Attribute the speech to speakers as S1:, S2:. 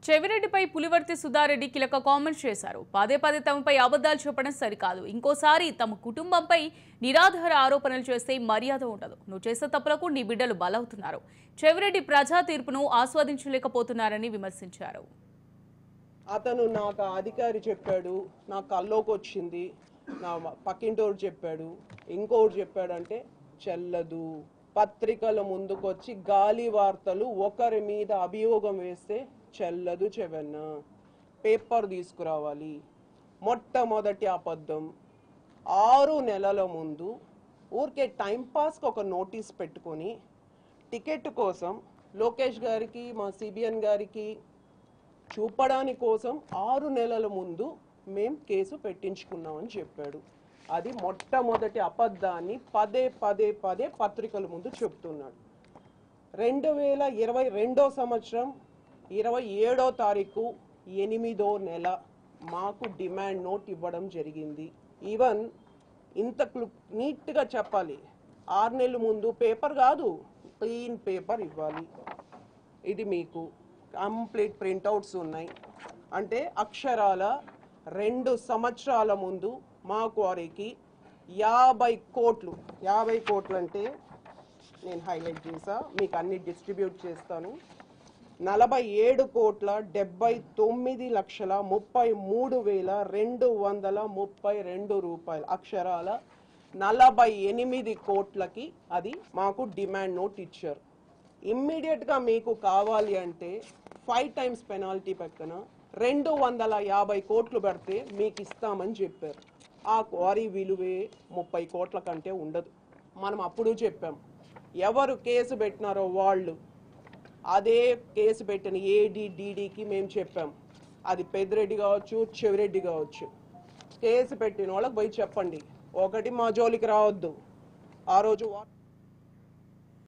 S1: చెవిరెడ్డిపై పులివర్తి సుధారెడ్డి కీలక కామెంట్స్ చేశారు పదే పదే తమపై అబద్ధాలు చెప్పడం సరికాదు ఇంకోసారి తమ కుటుంబంపై నిరాధార ఆరోపణలు చేస్తే మర్యాద ఉండదు నువ్వు చేసే తప్పులకు నీ బిడ్డలు బలవుతున్నారు చెవిరెడ్డి ప్రజా తీర్పును ఆస్వాదించలేకపోతున్నారని విమర్శించారు
S2: అతను నాకు ఆ అధికారి చెప్పాడు నా కల్లోకి వచ్చింది నా పక్కింటోడు చెప్పాడు ఇంకోటి చెప్పాడంటే చెల్లదు పత్రికల ముందుకొచ్చి గాలి వార్తలు ఒకరి మీద అభియోగం వేస్తే చెల్లదు చెవెన్న పేపర్ తీసుకురావాలి మొట్టమొదటి అబద్ధం ఆరు నెలల ముందు ఊరికే టైంపాస్కి ఒక నోటీస్ పెట్టుకొని టికెట్ కోసం లోకేష్ గారికి మా సిబిఎన్ గారికి చూపడానికి కోసం ఆరు నెలల ముందు మేం కేసు పెట్టించుకున్నామని చెప్పాడు అది మొట్టమొదటి అబద్ధాన్ని పదే పదే పదే పత్రికల ముందు చెప్తున్నాడు రెండు వేల ఇరవై రెండో సంవత్సరం ఇరవై ఏడో తారీఖు ఎనిమిదో నెల మాకు డిమాండ్ నోట్ ఇవ్వడం జరిగింది ఈవెన్ ఇంత క్లు- నీట్గా చెప్పాలి ఆరు నెలల ముందు పేపర్ కాదు క్లీన్ పేపర్ ఇవ్వాలి ఇది మీకు కంప్లీట్ ప్రింటౌట్స్ ఉన్నాయి అంటే అక్షరాల రెండు సంవత్సరాల ముందు మా క్వారీకి యాభై కోట్లు యాభై కోట్లు అంటే నేను హైలైట్ చేసా మీకు అన్ని డిస్ట్రిబ్యూట్ చేస్తాను నలభై ఏడు కోట్ల డెబ్బై తొమ్మిది లక్షల ముప్పై మూడు వేల రెండు వందల ముప్పై రెండు రూపాయలు అక్షరాల నలభై ఎనిమిది కోట్లకి అది మాకు డిమాండ్ నోట్ ఇచ్చారు ఇమ్మీడియట్ గా మీకు కావాలి అంటే ఫైవ్ టైమ్స్ పెనాల్టీ పక్కన రెండు వందల యాభై కోట్లు పెడితే మీకు ఇస్తామని చెప్పారు ఆ క్వారీ విలువే ముప్పై కోట్ల కంటే ఉండదు మనం అప్పుడు చెప్పాం ఎవరు కేసు పెట్టినారో వాళ్ళు అదే కేసు పెట్టిన ఏడి డీడీకి మేము చెప్పాం అది పెద్దిరెడ్డి కావచ్చు చెవిరెడ్డి కావచ్చు కేసు పెట్టిన వాళ్ళకి పోయి చెప్పండి ఒకటి మా జోలికి రావద్దు ఆ రోజు వా-